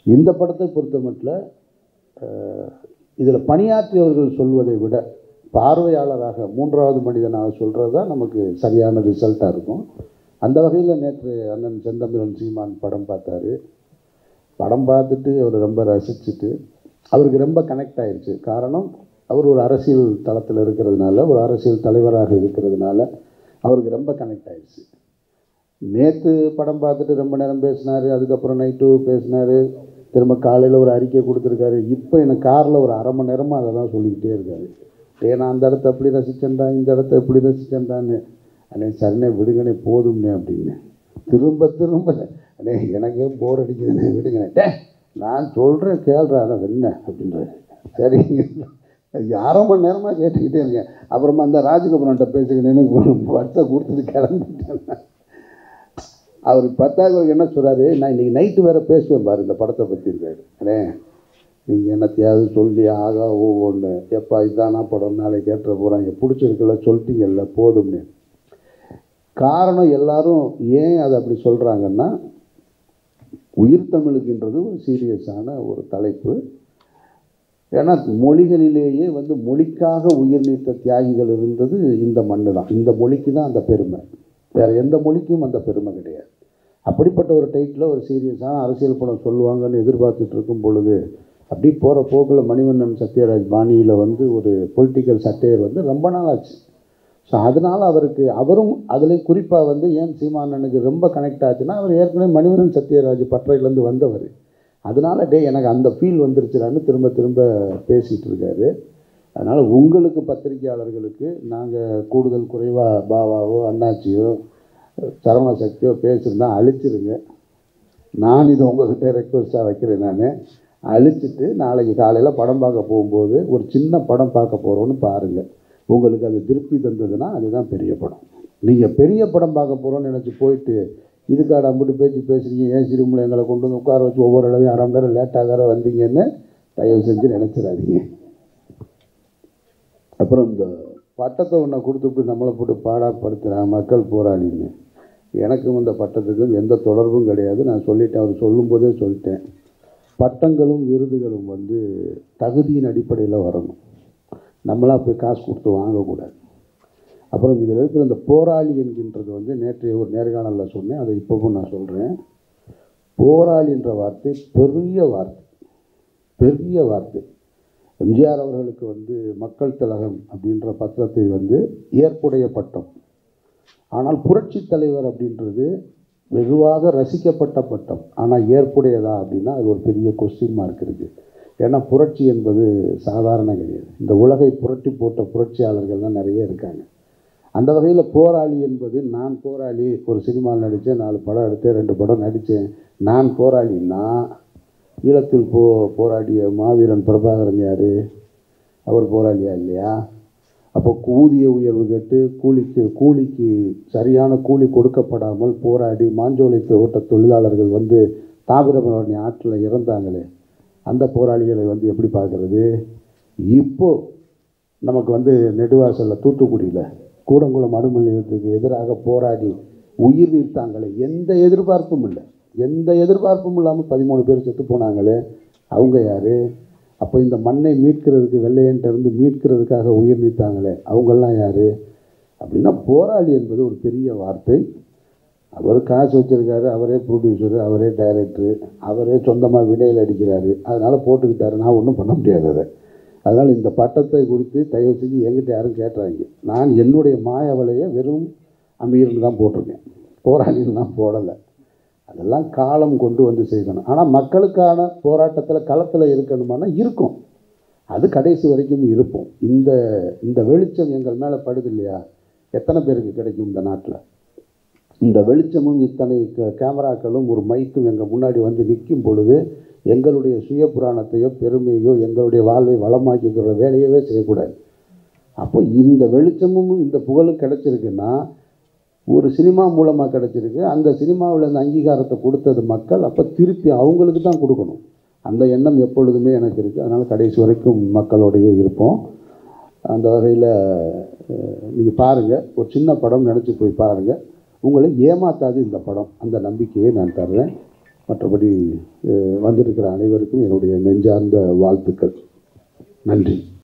இந்த படத்தை பொறுத்த மட்டும் இதில் பணியாற்றியவர்கள் சொல்வதை விட பார்வையாளராக மூன்றாவது மனிதனாக சொல்கிறது தான் நமக்கு சரியான ரிசல்ட்டாக இருக்கும் அந்த வகையில் நேற்று அண்ணன் செந்தமிழன் சீமான் படம் பார்த்தாரு படம் பார்த்துட்டு அவர் ரொம்ப ரசிச்சுட்டு அவருக்கு ரொம்ப கனெக்ட் ஆயிடுச்சு காரணம் அவர் ஒரு அரசியல் தளத்தில் இருக்கிறதுனால ஒரு அரசியல் தலைவராக இருக்கிறதுனால அவருக்கு ரொம்ப கனெக்ட் ஆயிடுச்சு நேற்று படம் பார்த்துட்டு ரொம்ப நேரம் பேசினார் அதுக்கப்புறம் நைட்டு பேசினார் திரும்ப காலையில் ஒரு அறிக்கை கொடுத்துருக்காரு இப்போ எனக்கு காரில் ஒரு அரை மணி நேரமாக அதை தான் சொல்லிக்கிட்டே இருக்காரு ஏ நான் அந்த இடத்த எப்படி ரசிச்சேன்டா இந்த இடத்த எப்படி ரசிச்சேன்டான்னு அண்ணே சரிண்ணே விடுங்கண்ணே போதும்னே அப்படின்னு திரும்ப திரும்ப அண்ணே எனக்கே போர் அடிக்குதுண்ணே விடுங்கண்ணே டே நான் சொல்கிறேன் கேள்றா அதான் என்ன அப்படின்றாரு சரி அரை மணி நேரமாக கேட்டுக்கிட்டே இருக்கேன் அப்புறமா அந்த ராஜகபுரன்ட்ட பேசிக்கிட்டேன்னு வட்டை கொடுத்துட்டு கிளம்பிட்டேன் அவர் பத்தாவது என்ன சொல்கிறாரு நான் இன்றைக்கி நைட்டு வேறு பேசுவேன் பாரு இந்த படத்தை பற்றி இருக்காரு அண்ணே நீங்கள் என்னத்தையாவது சொல்லி ஆகா ஒவ்வொன்று எப்பா இதானா படம் நாளைக்கு கேட்டுற போகிறாங்க பிடிச்சிருக்குல்ல சொல்லிட்டீங்கல்ல போதும்னு காரணம் எல்லாரும் ஏன் அதை அப்படி சொல்கிறாங்கன்னா உயிர் தமிழுக்குன்றது ஒரு சீரியஸான ஒரு தலைப்பு ஏன்னா மொழிகளிலேயே வந்து மொழிக்காக உயிர் நீத்த தியாகிகள் இருந்தது இந்த மண்ணு தான் இந்த மொழிக்கு தான் அந்த பெருமை வேறு எந்த மொழிக்கும் அந்த பெருமை கிடையாது அப்படிப்பட்ட ஒரு டைட்டில் ஒரு சீரியஸான அரசியல் படம் சொல்லுவாங்கன்னு எதிர்பார்த்துட்டு இருக்கும் பொழுது அப்படி போகிற போக்கில் மணிவண்ணன் சத்யராஜ் பாணியில் வந்து ஒரு பொலிட்டிக்கல் சட்டையர் வந்து ரொம்ப நாள் ஆச்சு ஸோ அதனால் அவருக்கு அவரும் அதில் குறிப்பாக வந்து ஏன் சீமானனுக்கு ரொம்ப கனெக்ட் ஆச்சுன்னா அவர் ஏற்கனவே மணிவண்ணன் சத்யராஜ் பற்றையிலேருந்து வந்தவர் அதனால் டே எனக்கு அந்த ஃபீல் வந்துருச்சுடான்னு திரும்ப திரும்ப பேசிகிட்டு இருக்காரு அதனால் உங்களுக்கு பத்திரிகையாளர்களுக்கு நாங்கள் கூடுதல் குறைவாக பாவாவோ அண்ணாச்சியோ சரவண சக்தியோ பேசியிருந்தா அழிச்சிருங்க நான் இதை உங்கள்கிட்ட ரெக்வஸ்ட்டாக வைக்கிறேன் நான் அழிச்சிட்டு நாளைக்கு காலையில் படம் பார்க்க போகும்போது ஒரு சின்ன படம் பார்க்க போகிறோன்னு பாருங்கள் உங்களுக்கு அது திருப்தி தந்ததுன்னா அதுதான் பெரிய படம் நீங்கள் பெரிய படம் பார்க்க போகிறோன்னு நினச்சி போயிட்டு இதுக்காக அம்பிட்டு பேச்சு பேசுகிறீங்க ஏசி ரூமில் எங்களை கொண்டு வந்து உட்கார வச்சு ஒவ்வொரு இடவையும் அரை மணி நேரம் லேட்டாக வேறு வந்தீங்கன்னு தயவு செஞ்சு நினச்சிடாதீங்க அப்புறம் இந்த பட்டத்தை ஒன்றை கொடுத்துட்டு நம்மளை போட்டு பாடாப்படுத்துகிறான் மக்கள் போராளின்னு எனக்கும் இந்த பட்டத்துக்கும் எந்த தொடர்பும் கிடையாது நான் சொல்லிட்டேன் அவர் சொல்லும்போதே சொல்லிட்டேன் பட்டங்களும் விருதுகளும் வந்து தகுதியின் அடிப்படையில் வரணும் நம்மளாக போய் காசு கொடுத்து வாங்கக்கூடாது அப்புறம் இதில் இருக்கிற இந்த போராளி என்கின்றது வந்து நேற்றைய ஒரு நேர்காணலில் சொன்னேன் அதை இப்போவும் நான் சொல்கிறேன் போராளின்ற வார்த்தை பெரிய வார்த்தை பெரிய வார்த்தை எம்ஜிஆர் அவர்களுக்கு வந்து மக்கள் திலகம் அப்படின்ற பத்திரத்தை வந்து ஏற்புடைய பட்டம் ஆனால் புரட்சி தலைவர் அப்படின்றது வெகுவாக ரசிக்கப்பட்ட பட்டம் ஆனால் ஏற்புடையதா அப்படின்னா அது ஒரு பெரிய கொஸ்டின் மார்க் இருக்குது ஏன்னா புரட்சி என்பது சாதாரண கிடையாது இந்த உலகை புரட்டி போட்ட புரட்சியாளர்கள்லாம் நிறைய இருக்காங்க அந்த வகையில் போராளி என்பது நான் போராளி ஒரு சினிமாவில் நடித்தேன் நாலு படம் எடுத்தேன் ரெண்டு படம் நடித்தேன் நான் போராளின்னா ஈழத்தில் போ போராடிய மாவீரன் பிரபாகரன் யார் அவர் போராளியா இல்லையா அப்போ ஊதிய உயர்வு கேட்டு கூலிக்கு கூலிக்கு சரியான கூலி கொடுக்கப்படாமல் போராடி மாஞ்சோலை ஓட்ட தொழிலாளர்கள் வந்து தாமிரபரணி ஆற்றில் இறந்தாங்களே அந்த போராளிகளை வந்து எப்படி பார்க்குறது இப்போ நமக்கு வந்து நெடுவாசலில் தூத்துக்குடியில் கூடங்குளம் அணுமின் நிலையத்துக்கு எதிராக போராடி உயிர் நீர்த்தாங்களே எந்த எதிர்பார்ப்பும் இல்லை எந்த எதிர்பார்ப்பும் இல்லாமல் பதிமூணு பேர் செத்து போனாங்களே அவங்க யார் அப்போ இந்த மண்ணை மீட்கிறதுக்கு வெள்ளையன்ட்ட இருந்து மீட்கிறதுக்காக உயிர் நீத்தாங்களே அவங்கெல்லாம் யார் அப்படின்னா போராளி என்பது ஒரு பெரிய வார்த்தை அவர் காசு வச்சுருக்காரு அவரே ப்ரொடியூசரு அவரே டைரக்டரு அவரே சொந்தமாக விடையில் அடிக்கிறாரு அதனால் போட்டுக்கிட்டாரு நான் ஒன்றும் பண்ண முடியாது அதை அதனால் இந்த பட்டத்தை குறித்து தயவு செஞ்சு என்கிட்ட யாரும் கேட்டுறாங்க நான் என்னுடைய மாயவலையை வெறும் அமீர்னு தான் போட்டிருக்கேன் போராளின்னு தான் போடலை அதெல்லாம் காலம் கொண்டு வந்து செய்யணும் ஆனால் மக்களுக்கான போராட்டத்தில் களத்தில் இருக்கணுமானா இருக்கும் அது கடைசி வரைக்கும் இருப்போம் இந்த இந்த வெளிச்சம் எங்கள் மேலே படுது இல்லையா எத்தனை பேருக்கு கிடைக்கும் இந்த நாட்டில் இந்த வெளிச்சமும் இத்தனை க- கேமராக்களும் ஒரு மைக்கும் எங்கள் முன்னாடி வந்து நிற்கும் பொழுது எங்களுடைய சுய புராணத்தையோ பெருமையோ எங்களுடைய வாழ்வை வளமாக்கிக்கிற வேலையவே செய்யக்கூடாது அப்போ இந்த வெளிச்சமும் இந்த புகழும் கிடைச்சிருக்குன்னா ஒரு சினிமா மூலமாக கிடைச்சிருக்கு அந்த சினிமாவில் இந்த அங்கீகாரத்தை கொடுத்தது மக்கள் அப்போ திருப்பி அவங்களுக்கு தான் கொடுக்கணும் அந்த எண்ணம் எப்பொழுதுமே எனக்கு இருக்குது அதனால் கடைசி வரைக்கும் மக்களோடையே இருப்போம் அந்த வகையில் நீங்கள் பாருங்கள் ஒரு சின்ன படம் நினச்சி போய் பாருங்கள் உங்களை ஏமாத்தாது இந்த படம் அந்த நம்பிக்கையை நான் தர்றேன் மற்றபடி அஹ், வந்திருக்கிற அனைவருக்கும் என்னுடைய நெஞ்சார்ந்த வாழ்த்துக்கள் நன்றி